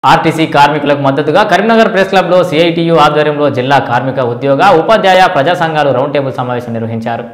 RTC కార్మికులకు మద్దతుగా Karimnagar press క్లబ్లో సిఐటియు ఆధ్వర్యంలో జిల్లా కార్మిక ఉద్యోగ ఉపాధ్యాయ ప్రజా సంఘాలు రౌండ్ టేబుల్ సమావేశం నిర్వహించారు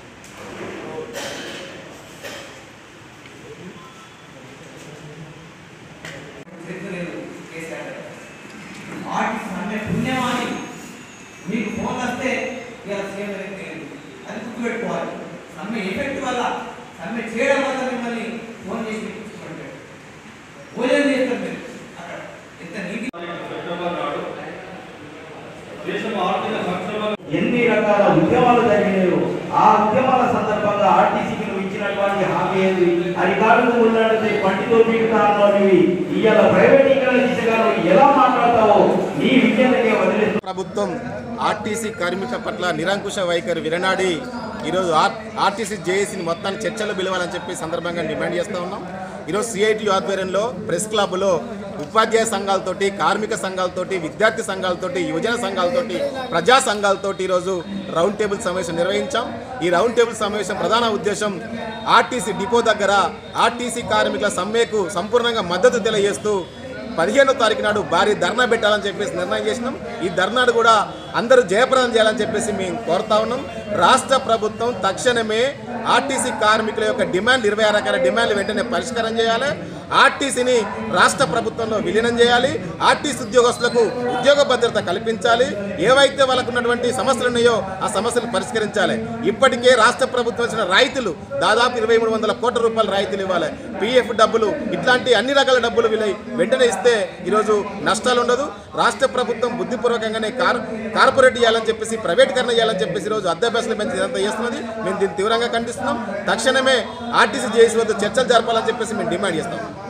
లేదు కేసీఆర్ గారు. ఆర్టిస్ట్ అంటే పుణ్యమాని మీకు ఫోన్ వస్తే ఇలా సీఎం గారికి తెలియదు అది గుర్తుపెట్టుకోవాలి సమ్మె ఎఫెక్ట్ వల్ల సమ్మె చేయడం వల్ల మిమ్మల్ని ఫోన్ చేసి పిలిపించుకుంటారు భోజనం చేస్తారు మీరు అక్కడ ఎంత నీతి సెప్టెంబర్ నాడు దేశం ఆర్థిక సంక్షోభం ఎన్ని రకాల ఉద్యమాలు జరిగినాయో ఆ ఉద్యమాల సందర్భంగా ఆర్టీసీకి నువ్వు ఇచ్చినటువంటి హామీ ఏంది అధికారులు ఉన్నట్టు పంటితో పీకుతానోనివి ఇవాళ ప్రైవేటీకరణ దిశగా నువ్వు ఎలా మాట్లాడతావో నీ విద్యలకే వదిలేస్తూ ప్రభుత్వం ఆర్టీసీ కార్మికుల పట్ల నిరంకుశ వైఖరి విరనాడి ఈరోజు ఆర్ ఆర్టీసీ జేఏసీని మొత్తాన్ని చర్చలు పిలవాలని చెప్పి సందర్భంగా డిమాండ్ చేస్తూ ఉన్నాం ఈరోజు సిఐటి ఆధ్వర్యంలో ప్రెస్ క్లబ్లో ఉపాధ్యాయ సంఘాలతోటి కార్మిక సంఘాలతోటి విద్యార్థి సంఘాలతోటి యువజన సంఘాలతోటి ప్రజా సంఘాలతోటి ఈరోజు రౌండ్ టేబుల్ సమావేశం నిర్వహించాం ఈ రౌండ్ టేబుల్ సమావేశం ప్రధాన ఉద్దేశం ఆర్టీసీ డిపో దగ్గర ఆర్టీసీ కార్మికుల సమ్మెకు సంపూర్ణంగా మద్దతు తెలియజేస్తూ పదిహేనో తారీఖు నాడు భారీ ధర్నా పెట్టాలని చెప్పేసి నిర్ణయం చేసినాం ఈ ధర్నాడు కూడా అందరూ జయప్రదం చేయాలని చెప్పేసి మేము కోరుతా ఉన్నాం రాష్ట్ర ప్రభుత్వం తక్షణమే ఆర్టీసీ కార్మికుల యొక్క డిమాండ్ ఇరవై ఆరు రకాల డిమాండ్లు వెంటనే పరిష్కారం చేయాలి ఆర్టీసీని రాష్ట్ర ప్రభుత్వంలో విలీనం చేయాలి ఆర్టీసీ ఉద్యోగస్తులకు ఉద్యోగ భద్రత కల్పించాలి ఏవైతే వాళ్ళకు ఉన్నటువంటి సమస్యలు ఉన్నాయో ఆ సమస్యలు పరిష్కరించాలి ఇప్పటికే రాష్ట్ర ప్రభుత్వం ఇచ్చిన రాయితీలు దాదాపు ఇరవై మూడు వందల కోట్ల రూపాయల రాయితీలు ఇవ్వాలి పిఎఫ్ డబ్బులు ఇట్లాంటి అన్ని రకాల డబ్బులు వీళ్ళ వెంటనే ఇస్తే ఈరోజు నష్టాలు ఉండదు రాష్ట్ర ప్రభుత్వం బుద్ధిపూర్వకంగానే కార్ కార్పొరేట్ చేయాలని చెప్పేసి ప్రైవేటీకరణ చేయాలని చెప్పేసి ఈరోజు అద్దె బస్సులు పెంచి ఇదంతా చేస్తున్నది మేము దీన్ని తీవ్రంగా ఖండిస్తున్నాం తక్షణమే ఆర్టీసీ చేసి వద్ద చర్చలు జరపాలని చెప్పేసి మేము డిమాండ్ చేస్తాం